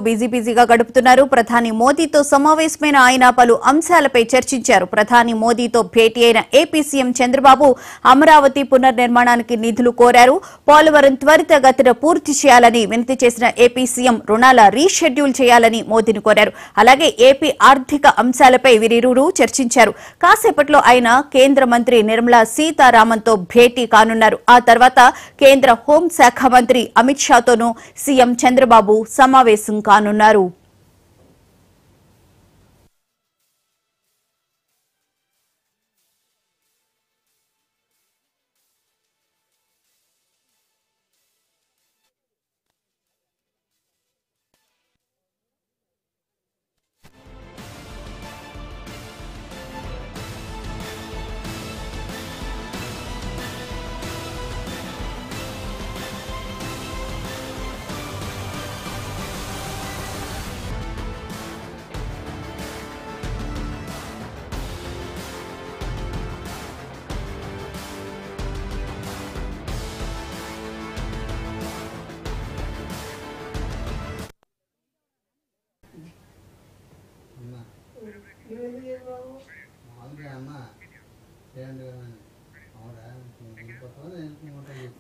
busy బిజీగా గడుపుతున్నారు ప్రధాని మోదీతో సమావేశమైన ఆయన పలు అంశాలపై చర్చించారు ప్రధాని మోదీతో భేటీ అయిన ఏపీ సీఎం చంద్రబాబు అమరావతి పునర్నిర్మాణానికి నిధులు కోరారు పోలవరం త్వరితగతిన పూర్తి చేయాలని వినతి చేసిన ఏపీ సీఎం రుణాల రీషెడ్యూల్ చేయాలని మోదీని కోరారు అలాగే ఏపీ ఆర్థిక అంశాలపై వీరిరువురు చర్చించారు కాసేపట్లో ఆయన కేంద్ర మంత్రి నిర్మలా సీతారామన్తో భేటీ కానున్నారు ఆ తర్వాత కేంద్ర హోంశాఖ మంత్రి అమిత్ షాతోనూ సీఎం చంద్రబాబు సమావేశం కానున్నారు అమ్మా మామూలుగా అమ్మ చేయండి అవునా వెళ్ళిపోతావా నేను వెళ్ళిపోతాను